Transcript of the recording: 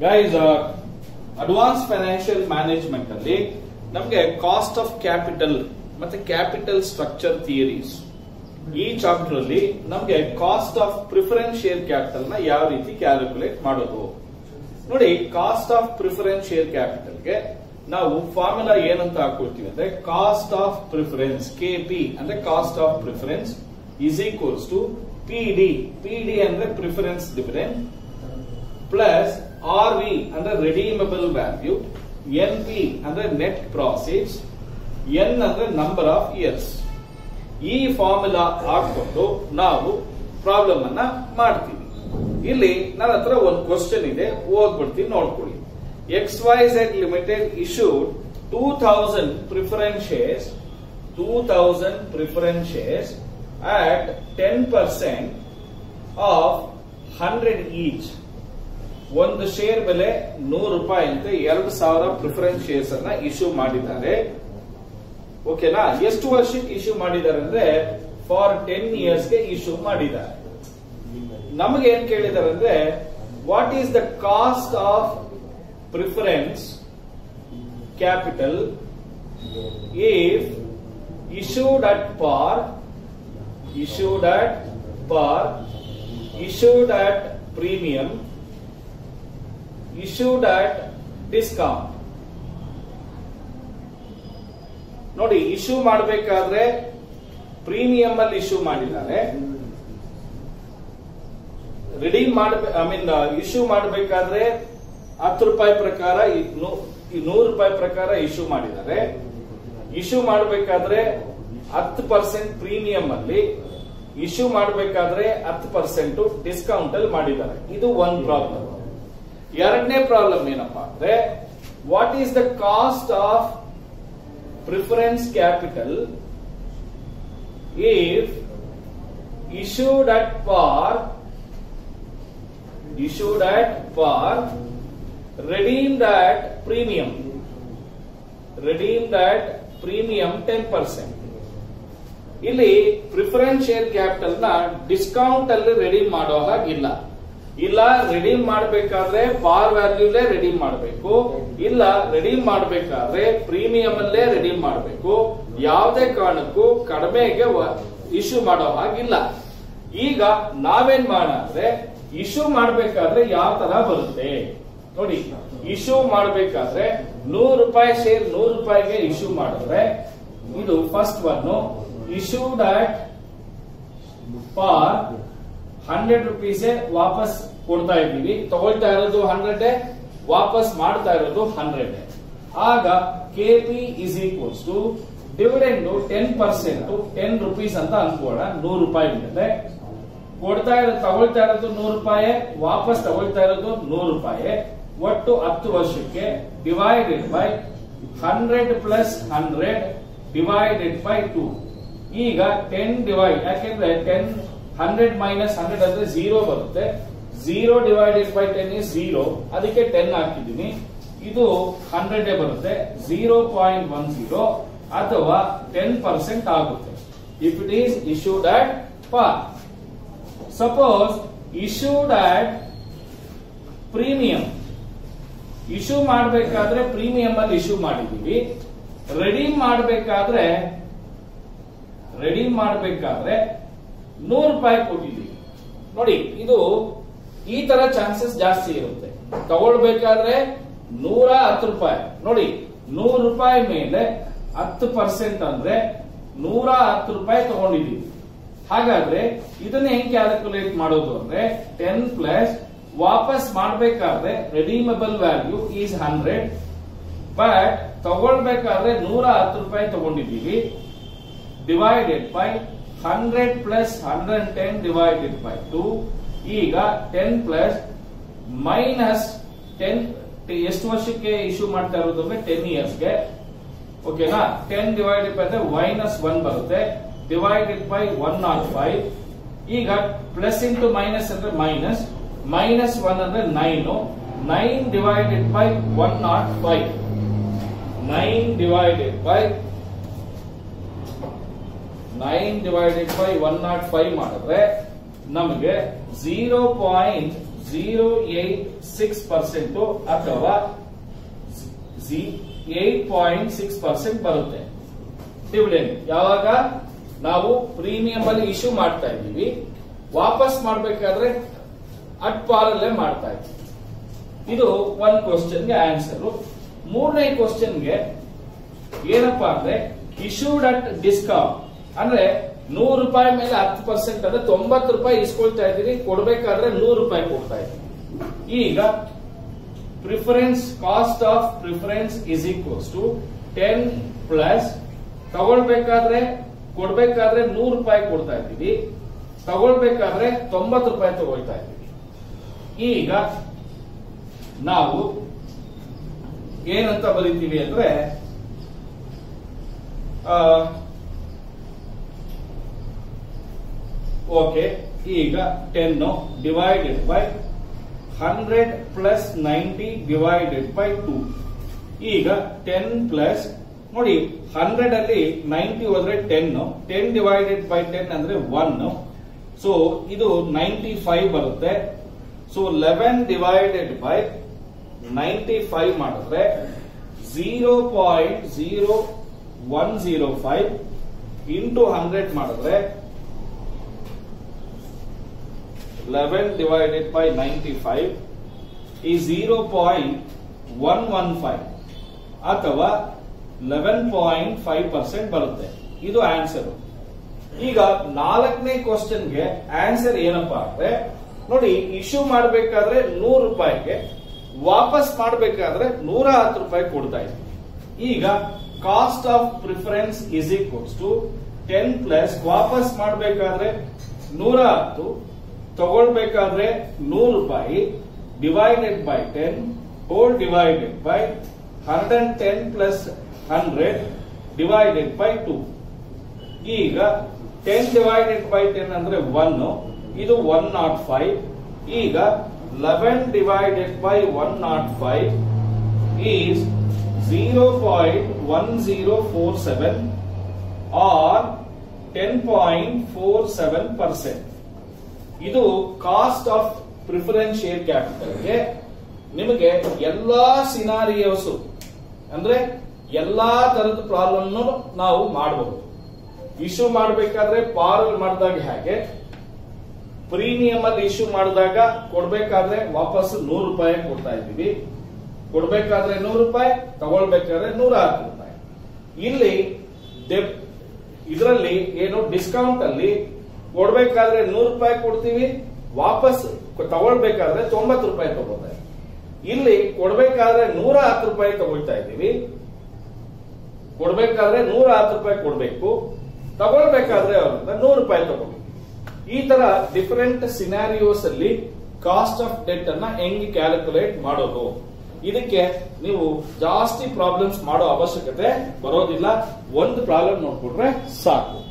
guys advance financial management ಅಲ್ಲಿ ನಮಗೆ cost of capital ಮತ್ತೆ ಕ್ಯಾಪಿಟಲ್ ಸ್ಟ್ರಕ್ಚರ್ ಥಿಯರೀಸ್ ಈ ಚಾಪ್ಟರ್ ಅಲ್ಲಿ ನಮಗೆ cost of preference share capital ನ ಯಾವ ರೀತಿ ಕ್ಯಾಲ್ಕುಲೇಟ್ ಮಾಡೋದು ನೋಡಿ ಕಾಸ್ಟ್ ಆಫ್ ಪ್ರಿಫರೆನ್ಸ್ ಶೇರ್ ಕ್ಯಾಪಿಟಲ್ಗೆ ನಾವು ಫಾರ್ಮುಲಾ ಏನಂತ ಹಾಕೊಳ್ತೀವಿ ಅಂದ್ರೆ cost of preference K P ಅಂದ್ರೆ cost of preference is equals to P D P D ಅಂದ್ರೆ preference dividend plus R V ಅಂದ್ರೆ ರೆಡೀಮಬಲ್ ವ್ಯಾಲ್ಯೂ ಎನ್ ಪಿ ಅಂದ್ರೆ ನೆಟ್ ಪ್ರಾಫಿಟ್ಸ್ ಎನ್ ಅಂದ್ರೆ ನಂಬರ್ ಆಫ್ ಇಯರ್ಸ್ ಈ formula ಹಾಕೊಂಡು ನಾವು problem ಅನ್ನ ಮಾಡ್ತೀವಿ ಇಲ್ಲಿ ನನ್ನ ಹತ್ರ ಒಂದು ಕ್ವಶನ್ ಇದೆ ಓದ್ಬಿಡ್ತೀನಿ ನೋಡ್ಕೊಳ್ಳಿ X Y Z limited issued two thousand preference shares two thousand preference shares at ten percent of hundred each ಒಂದು ಶೇರ್ ಬೆಲೆ ನೂರು ರೂಪಾಯಿ ಅಂತ ಎರಡು ಸಾವಿರ ಪ್ರಿಫರೆನ್ಸ್ ಶೇರ್ಸ್ ಅನ್ನ ಇಶ್ಯೂ ಮಾಡಿದ್ದಾರೆ ಓಕೆನಾ ಎಷ್ಟು ವರ್ಷಕ್ಕೆ ಇಶ್ಯೂ ಮಾಡಿದ್ದಾರೆ ಅಂದ್ರೆ ಫಾರ್ ಟೆನ್ ಇಯರ್ಸ್ಗೆ ಇಶ್ಯೂ ಮಾಡಿದ್ದಾರೆ ನಮಗೆ ಏನ್ ಕೇಳಿದ್ದಾರೆ ಅಂದ್ರೆ what is the cost of preference capital if issued at par issued at par issued at premium issued at discount ನೋಡಿ ಇಶ್ಯೂ ಮಾಡಬೇಕಾದ್ರೆ ಪ್ರೀಮಿಯಂ ಅಲ್ಲಿ ಇಶ್ಯೂ ಮಾಡಿದ್ದಾರೆ ರಿಡೀಮ್ ಮಾಡ ಐ ಮೀನ್ ಇಶ್ಯೂ ಮಾಡಬೇಕಾದ್ರೆ ಹತ್ತು ರೂಪಾಯಿ ಪ್ರಕಾರ ಈ ನೂ- ಈ ನೂರು ರೂಪಾಯಿ ಪ್ರಕಾರ ಇಶ್ಯೂ ಮಾಡಿದ್ದಾರೆ ಇಶ್ಯೂ ಮಾಡಬೇಕಾದ್ರೆ ಹತ್ತು ಪರ್ಸೆಂಟ್ ಪ್ರೀಮಿಯಂ ಅಲ್ಲಿ ಇಶ್ಯೂ ಮಾಡಬೇಕಾದ್ರೆ ಹತ್ತು ಪರ್ಸೆಂಟ್ ಡಿಸ್ಕೌಂಟ್ ಅಲ್ಲಿ ಮಾಡಿದ್ದಾರೆ ಇದು ಒಂದ್ ಪ್ರಾಬ್ಲಮ್ ಎರಡನೇ ಪ್ರಾಬ್ಲಮ್ ಏನಪ್ಪಾ ಅಂದ್ರೆ what is the cost of preference capital if issued at par issued at par redeemed at premium redeemed at premium 10% ಇಲ್ಲಿ ಪ್ರಿಫರೆನ್ಸ್ ಶೇರ್ ಕ್ಯಾಪಿಟಲ್ ನ ಡಿಸ್ಕೌಂಟ್ ಅಲ್ಲಿ ರೆಡೀಮ್ ಮಾಡೋ ಹಾಗಿಲ್ಲ ಇಲ್ಲ ರೆಡೀಮ್ ಮಾಡಬೇಕಾದ್ರೆ ಪಾರ್ ವ್ಯಾಲ್ಯೂಲೇ ರೆಡೀಮ್ ಮಾಡಬೇಕು ಇಲ್ಲ ರೆಡೀಮ್ ಮಾಡಬೇಕಾದ್ರೆ ಪ್ರೀಮಿಯಂ ಅಲ್ಲೇ ರೆಡೀಮ್ ಮಾಡಬೇಕು ಯಾವುದೇ ಕಾರಣಕ್ಕೂ ಕಡಿಮೆಗೆ ಇಶ್ಯೂ ಮಾಡೋ ಹಾಗಿಲ್ಲ ಈಗ ನಾವೇನ್ ಮಾಡೋಣ ಅಂದ್ರೆ ಇಶ್ಯೂ ಮಾಡಬೇಕಾದ್ರೆ ಯಾವ ತರ ಬರುತ್ತೆ ನೋಡಿ ಇಶ್ಯೂ ಮಾಡಬೇಕಾದ್ರೆ ನೂರು ರೂಪಾಯಿ ಶೇರ್ ನೂರು ರೂಪಾಯಿಗೆ ಇಶ್ಯೂ ಮಾಡಿದ್ರೆ ಇದು first one issued at par hundred rupees ವಾಪಸ್ ಕೊಡ್ತಾ ಇದ್ದೀವಿ ತಗೊಳ್ತಾ ಇರೋದು ಹಂಡ್ರೆಡ್ ವಾಪಸ್ ಮಾಡ್ತಾ ಇರೋದು ಹಂಡ್ರೆಡ್ ಆಗ K P is equals to dividend ten percent ten rupees ಅಂತ ಅನ್ಕೋಣ ನೂರು ರೂಪಾಯಿ ಮೇಲೆ ಕೊಡ್ತಾ ಇರೋದು ತಗೊಳ್ತಾ ಇರೋದು ನೂರು ರೂಪಾಯಿ ವಾಪಸ್ ತಗೊಳ್ತಾ ಇರೋದು ನೂರು ರೂಪಾಯಿ ಒಟ್ಟು ಹತ್ತು ವರ್ಷಕ್ಕೆ divided by hundred plus hundred divided by two ಈಗ ಟೆನ್ ಡಿವೈಡ್ ಯಾಕೆಂದ್ರೆ ಟೆನ್ ಹಂಡ್ರೆಡ್ ಮೈನಸ್ ಹಂಡ್ರೆಡ್ ಅಂದ್ರೆ ಝೀರೋ ಬರುತ್ತೆ zero divided by ten is zero ಅದಕ್ಕೆ ಟೆನ್ ಹಾಕಿದ್ದೀನಿ ಇದು ಹಂಡ್ರೆಡ್ ಬರುತ್ತೆ ಝೀರೋ ಪಾಯಿಂಟ್ ಒನ್ ಝೀರೋ ಅಥವಾ ಟೆನ್ ಪರ್ಸೆಂಟ್ ಆಗುತ್ತೆ if it is issued at par suppose issued at premium issue ಮಾಡಬೇಕಾದ್ರೆ ಪ್ರೀಮಿಯಂ ಅಲ್ಲಿ ಇಶ್ಯೂ ಮಾಡಿದೀವಿ ರೆಡೀಮ್ ಮಾಡಬೇಕಾದ್ರೆ ರೆಡೀಮ್ ಮಾಡಬೇಕಾದ್ರೆ ನೂರು ರೂಪಾಯಿ ಕೊಟ್ಟಿದ್ದೀವಿ ನೋಡಿ ಇದು ಈ ತರ ಚಾನ್ಸಸ್ ಜಾಸ್ತಿ ಇರುತ್ತೆ ತಗೊಳ್ಬೇಕಾದ್ರೆ ನೂರ ಹತ್ತು ರೂಪಾಯಿ ನೋಡಿ ನೂರು ರೂಪಾಯಿ ಮೇಲೆ ಹತ್ತು ಪರ್ಸೆಂಟ್ ಅಂದ್ರೆ ನೂರ ಹತ್ತು ರೂಪಾಯಿ ತಗೊಂಡಿದ್ದೀವಿ ಹಾಗಾದ್ರೆ ಇದನ್ನ ಹೆಂಗ್ ಕ್ಯಾಲ್ಕುಲೇಟ್ ಮಾಡೋದು ಅಂದ್ರೆ ಟೆನ್ ಪ್ಲಸ್ ವಾಪಸ್ ಮಾಡಬೇಕಾದ್ರೆ redeemable value is hundred but ತಗೊಳ್ಬೇಕಾದ್ರೆ ನೂರ ಹತ್ತು ರೂಪಾಯಿ ತಗೊಂಡಿದ್ದೀವಿ divided by hundred plus hundred ten divided by two ಈಗ ಟೆನ್ ಪ್ಲಸ್ ಮೈನಸ್ ಟೆನ್ ಎಷ್ಟು ವರ್ಷಕ್ಕೆ ಇಶ್ಯೂ ಮಾಡ್ತಾ ಇರೋದು ಅಂದ್ರೆ ಟೆನ್ ಇಯರ್ಸ್ಗೆ ಓಕೆನಾ ಟೆನ್ ಡಿವೈಡೆಡ್ ಬೈ ಅಂದ್ರೆ ಮೈನಸ್ ಒನ್ ಬರುತ್ತೆ divided by one not five ಈಗ ಪ್ಲಸ್ ಇಂಟು ಮೈನಸ್ ಅಂದ್ರೆ ಮೈನಸ್ ಮೈನಸ್ ಒನ್ ಅಂದ್ರೆ nine nine divided by one not five nine divided by nine divided by one not five ಮಾಡಿದ್ರೆ ನಮಗೆ zero point zero eight six percent ಅಥವಾ eight point six percent ಬರುತ್ತೆ dividend ಯಾವಾಗ ನಾವು premium ಅಲ್ಲಿ issue ಮಾಡ್ತಾ ಇದ್ದೀವಿ ವಾಪಸ್ ಮಾಡಬೇಕಾದ್ರೆ ಅಟ್ ಪಾರಲ್ಲೇ ಮಾಡ್ತಾ ಇದ್ದೀವಿ ಇದು ಒಂದ್ ಕ್ವಶನ್ಗೆ ಆನ್ಸರ್ ಮೂರನೇ ಕ್ವಶನ್ಗೆ ಏನಪ್ಪಾ ಅಂದ್ರೆ ಇಶ್ಯೂಡ್ ಅಟ್ ಡಿಸ್ಕೌಂಟ್ ಅಂದ್ರೆ ನೂರು ರೂಪಾಯಿ ಮೇಲೆ ಹತ್ತು ಪರ್ಸೆಂಟ್ ಅಂದ್ರೆ ತೊಂಬತ್ತು ರೂಪಾಯಿ ಇಸ್ಕೊಳ್ತಾ ಇದ್ದೀರಿ ಕೊಡ್ಬೇಕಾದ್ರೆ ನೂರು ರೂಪಾಯಿ ಕೊಡ್ತಾ ಇದ್ದೀವಿ ಈಗ preference cost of preference is equals to ten plus ತಗೊಳ್ಬೇಕಾದ್ರೆ ಕೊಡ್ಬೇಕಾದ್ರೆ ನೂರು ರೂಪಾಯಿ ಕೊಡ್ತಾ ಇದ್ದೀವಿ ತಗೊಳ್ಬೇಕಾದ್ರೆ ತೊಂಬತ್ತು ರೂಪಾಯಿ ತಗೊಳ್ತಾ ಇದ್ದೀವಿ ಈಗ ನಾವು ಏನಂತ ಬರಿತೀವಿ ಅಂದ್ರೆ ಓಕೆ ಈಗ ten divided by hundred plus ninety divided by two ಈಗ ಟೆನ್ ಪ್ಲಸ್ ನೋಡಿ ಹಂಡ್ರೆಡ್ ಅಲ್ಲಿ ನೈಂಟಿ ಹೋದ್ರೆ ten ten divided by ten ಅಂದ್ರೆ ಒನ್ ಸೊ ಇದು ನೈಂಟಿ ಫೈವ್ ಬರುತ್ತೆ so eleven divided by ninety five ಮಾಡಿದ್ರೆ zero point zero one zero five into hundred ಮಾಡಿದ್ರೆ eleven divided by ninety five ಈ zero point one one five ಅಥವಾ eleven point five percent ಬರುತ್ತೆ ಇದು answer ಈಗ ನಾಲ್ಕನೇ ಕ್ವಶನ್ಗೆ ಆನ್ಸರ್ ಏನಪ್ಪಾ ಅಂದ್ರೆ ನೋಡಿ ಇಶ್ಯೂ ಮಾಡಬೇಕಾದ್ರೆ ನೂರು ರೂಪಾಯಿಗೆ ವಾಪಸ್ ಮಾಡಬೇಕಾದ್ರೆ ನೂರ ಹತ್ತು ರೂಪಾಯಿ ಕೊಡ್ತಾ ಇದ್ವಿ ಈಗ cost of preference is equals to ten plus ವಾಪಸ್ ಮಾಡಬೇಕಾದ್ರೆ ನೂರ ಹತ್ತು ತಗೊಳ್ಬೇಕಾದ್ರೆ ನೂರು ರೂಪಾಯಿ divided by ten whole divided by hundred ten plus hundred divided by two ಈಗ ಟೆನ್ ಡಿವೈಡೆಡ್ ಬೈ ಟೆನ್ ಅಂದ್ರೆ ಒನ್ ಇದು ಒನ್ ನಾಟ್ ಫೈವ್ ಈಗ eleven divided by one not five is zero point one zero four seven or ten point four seven percent ಇದು cost of preference share ಕ್ಯಾಪಿಟಲ್ಗೆ ನಿಮಗೆ ಎಲ್ಲಾ scenarios ಅಂದ್ರೆ ಎಲ್ಲಾ ತರದ ಪ್ರಾಬ್ಲಮ್ ನಾವು ಮಾಡಬಹುದು ಇಶ್ಯೂ ಮಾಡಬೇಕಾದ್ರೆ ಪಾರಲ್ ಮಾಡಿದಾಗ ಹೇಗೆ ಪ್ರೀಮಿಯಂ ಅಲ್ಲಿ ಇಶ್ಯೂ ಮಾಡಿದಾಗ ಕೊಡ್ಬೇಕಾದ್ರೆ ವಾಪಸ್ ನೂರು ರೂಪಾಯಿ ಕೊಡ್ತಾ ಇದ್ದೀವಿ ಕೊಡ್ಬೇಕಾದ್ರೆ ನೂರು ರೂಪಾಯಿ ತಗೊಳ್ಬೇಕಾದ್ರೆ ನೂರ ಹತ್ತು ರೂಪಾಯಿ ಇಲ್ಲಿ ಇದರಲ್ಲಿ ಏನು ಡಿಸ್ಕೌಂಟ್ ಅಲ್ಲಿ ಕೊಡ್ಬೇಕಾದ್ರೆ ನೂರು ರೂಪಾಯಿ ಕೊಡ್ತೀವಿ ವಾಪಸ್ ತಗೊಳ್ಬೇಕಾದ್ರೆ ತೊಂಬತ್ತು ರೂಪಾಯಿ ತಗೋತಾರೆ ಇಲ್ಲಿ ಕೊಡ್ಬೇಕಾದ್ರೆ ನೂರ ಹತ್ತು ರೂಪಾಯಿ ತಗೊಳ್ತಾ ಇದ್ದೀವಿ ಕೊಡ್ಬೇಕಾದ್ರೆ ನೂರ ಹತ್ತು ರೂಪಾಯಿ ಕೊಡ್ಬೇಕು ತಗೊಳ್ಬೇಕಾದ್ರೆ ಅವರಿಂದ ನೂರು ರೂಪಾಯಿ ತಗೋಬೇಕು ಈ ತರ ಡಿಫರೆಂಟ್ ಸಿನಾರಿಯೋಸ್ ಅಲ್ಲಿ ಕಾಸ್ಟ್ ಆಫ್ ಡೆಟ್ ಅನ್ನ ಹೆಂಗೆ ಕ್ಯಾಲ್ಕುಲೇಟ್ ಮಾಡೋದು ಇದಕ್ಕೆ ನೀವು ಜಾಸ್ತಿ ಪ್ರಾಬ್ಲಮ್ಸ್ ಮಾಡೋ ಅವಶ್ಯಕತೆ ಬರೋದಿಲ್ಲ ಒಂದು ಪ್ರಾಬ್ಲಮ್ ನೋಡ್ಕೊಂಡ್ರೆ ಸಾಕು